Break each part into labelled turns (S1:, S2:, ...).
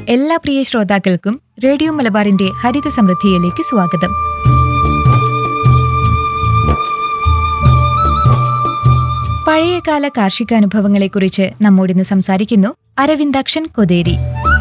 S1: എല്ലാ പ്രിയ ശ്രോതാക്കൾക്കും റേഡിയോ മലബാറിന്റെ ഹരിത സമൃദ്ധിയിലേക്ക് സ്വാഗതം പഴയകാല കാർഷികാനുഭവങ്ങളെക്കുറിച്ച് നമ്മോടിന്ന് സംസാരിക്കുന്നു അരവിന്ദാക്ഷൻ കൊതേരി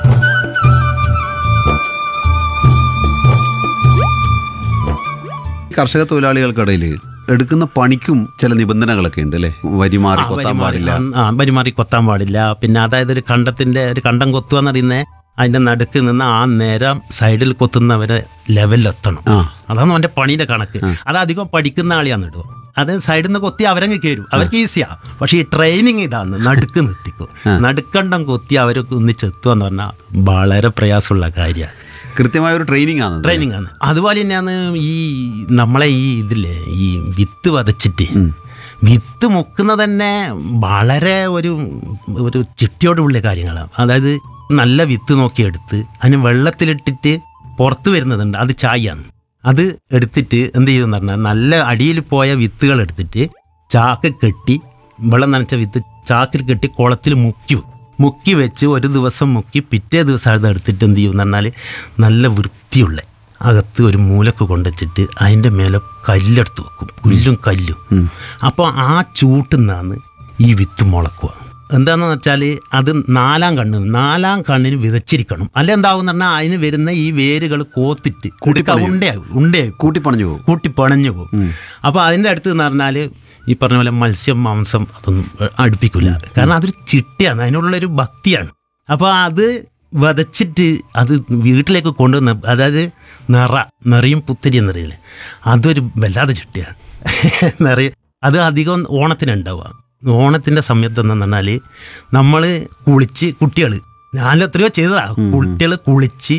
S2: കർഷക തൊഴിലാളികൾക്കിടയിൽ എടുക്കുന്ന പണിക്കും ചില നിബന്ധനകളൊക്കെ ഉണ്ട് അല്ലേ വരിമാറി
S3: ആ,
S2: കൊത്താൻ
S3: വരിമാറി-
S2: പാടില്ല
S3: ആ വരിമാറി കൊത്താൻ പാടില്ല പിന്നെ അതായത് ഒരു കണ്ടത്തിന്റെ ഒരു കണ്ടം കൊത്തുക എന്ന് പറയുന്നത് അതിന്റെ നടുക്ക് നിന്ന് ആ നേരം സൈഡിൽ കൊത്തുന്നവരെ ലെവലിലെത്തണം
S2: ആ.
S3: അതാണ് അവന്റെ പണിയുടെ കണക്ക് അത് അധികം പഠിക്കുന്ന ആളിയാന്ന് ഇടുക അത് സൈഡിൽ നിന്ന് കൊത്തി അവരങ്ങ് കയറും അവർക്ക് ഈസിയാ പക്ഷെ ഈ ട്രെയിനിങ് ഇതാണ് നടുക്ക് നിർത്തിക്കും നടുക്കണ്ടം കൊത്തി അവരൊക്കെ ഒന്നിച്ചെത്തുക എന്ന് പറഞ്ഞാൽ വളരെ പ്രയാസമുള്ള കാര്യമാണ്
S2: കൃത്യമായ ഒരു ട്രെയിനിങ് ആണ്
S3: ട്രെയിനിങ് ആണ് അതുപോലെ തന്നെയാണ് ഈ നമ്മളെ ഈ ഇതില്ലേ ഈ വിത്ത് വതച്ചിട്ട് വിത്ത് മുക്കുന്നത് തന്നെ വളരെ ഒരു ഒരു ചിട്ടിയോടുള്ള കാര്യങ്ങളാണ് അതായത് നല്ല വിത്ത് നോക്കിയെടുത്ത് അതിന് വെള്ളത്തിലിട്ടിട്ട് പുറത്ത് വരുന്നതുണ്ട് അത് ചായയാണ് അത് എടുത്തിട്ട് എന്ത് ചെയ്യുമെന്ന് പറഞ്ഞാൽ നല്ല അടിയിൽ പോയ വിത്തുകൾ എടുത്തിട്ട് ചാക്ക് കെട്ടി വെള്ളം നനച്ച വിത്ത് ചാക്കിൽ കെട്ടി കുളത്തിൽ മുക്കി വെക്കും. മുക്കി വെച്ച് ഒരു ദിവസം മുക്കി പിറ്റേ ദിവസം അത് എടുത്തിട്ട് എന്ത് ചെയ്യും എന്ന് പറഞ്ഞാൽ നല്ല വൃത്തിയുള്ള അകത്ത് ഒരു മൂലക്ക് കൊണ്ടുവച്ചിട്ട് അതിൻ്റെ മേലെ കല്ലെടുത്ത് വെക്കും പുല്ലും കല്ലും അപ്പോൾ ആ ചൂട്ടുന്നാണ് ഈ വിത്ത് മുളക്കുക എന്താണെന്ന് വെച്ചാൽ അത് നാലാം കണ്ണ് നാലാം കണ്ണിന് വിതച്ചിരിക്കണം അല്ല എന്താവും പറഞ്ഞാൽ അതിന് വരുന്ന ഈ വേരുകൾ കോത്തിട്ട് കുടുക്ക ഉണ്ടയാവും ഉണ്ടയാവും
S2: കൂട്ടിപ്പണഞ്ഞു പോകും
S3: കൂട്ടി പണഞ്ഞു പോകും അപ്പോൾ അതിൻ്റെ അടുത്ത് എന്ന് പറഞ്ഞാൽ ഈ പറഞ്ഞ പോലെ മത്സ്യം മാംസം അതൊന്നും അടുപ്പിക്കില്ല കാരണം അതൊരു ചിട്ടയാണ് അതിനുള്ളൊരു ഭക്തിയാണ് അപ്പോൾ അത് വതച്ചിട്ട് അത് വീട്ടിലേക്ക് കൊണ്ടുവന്ന് അതായത് നിറ നിറയും പുത്തരി എന്നറിയില്ലേ അതൊരു വല്ലാതെ ചിട്ടയാണ് നിറയും അത് അധികം ഓണത്തിനുണ്ടാവുക ഓണത്തിൻ്റെ സമയത്ത് എന്ന് പറഞ്ഞാൽ നമ്മൾ കുളിച്ച് കുട്ടികൾ ഞാൻ എത്രയോ ചെയ്തതാ കുട്ടികൾ കുളിച്ച്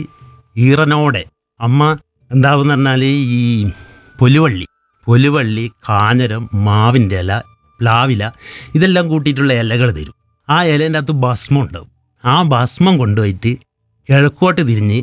S3: ഈറനോടെ അമ്മ എന്താവെന്ന് പറഞ്ഞാൽ ഈ പൊലുവള്ളി പൊലുവള്ളി കാഞ്ഞരം മാവിൻ്റെ ഇല പ്ലാവില ഇതെല്ലാം കൂട്ടിയിട്ടുള്ള ഇലകൾ തരും ആ ഇലേൻ്റെ അകത്ത് ഭസ്മം ഉണ്ടാവും ആ ഭസ്മം കൊണ്ടുപോയിട്ട് കിഴക്കോട്ട് തിരിഞ്ഞ്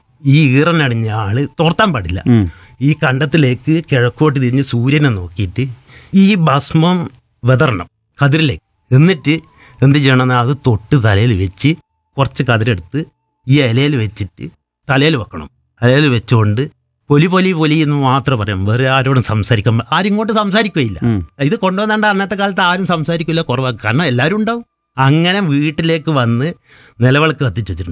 S3: ഈ ഈറനടിഞ്ഞ ആള് തോർത്താൻ പാടില്ല ഈ കണ്ടത്തിലേക്ക് കിഴക്കോട്ട് തിരിഞ്ഞ് സൂര്യനെ നോക്കിയിട്ട് ഈ ഭസ്മം വെതറണം കതിരിലേക്ക് എന്നിട്ട് എന്ത് ചെയ്യണമെന്ന് അത് തൊട്ട് തലയിൽ വെച്ച് കുറച്ച് കതിരെടുത്ത് ഈ ഇലയിൽ വെച്ചിട്ട് തലയിൽ വെക്കണം തലയിൽ വെച്ചുകൊണ്ട് പൊലി പൊലി പൊലി എന്ന് മാത്രം പറയാം വേറെ ആരോടും സംസാരിക്കാൻ ആരും ഇങ്ങോട്ട് സംസാരിക്കുകയില്ല ഇത് കൊണ്ടുവന്നാണ്ട് അന്നത്തെ കാലത്ത് ആരും സംസാരിക്കില്ല കുറവാ കാരണം എല്ലാവരും ഉണ്ടാവും അങ്ങനെ വീട്ടിലേക്ക് വന്ന് നിലവിളക്ക് കത്തിച്ച് വെച്ചിട്ടുണ്ട്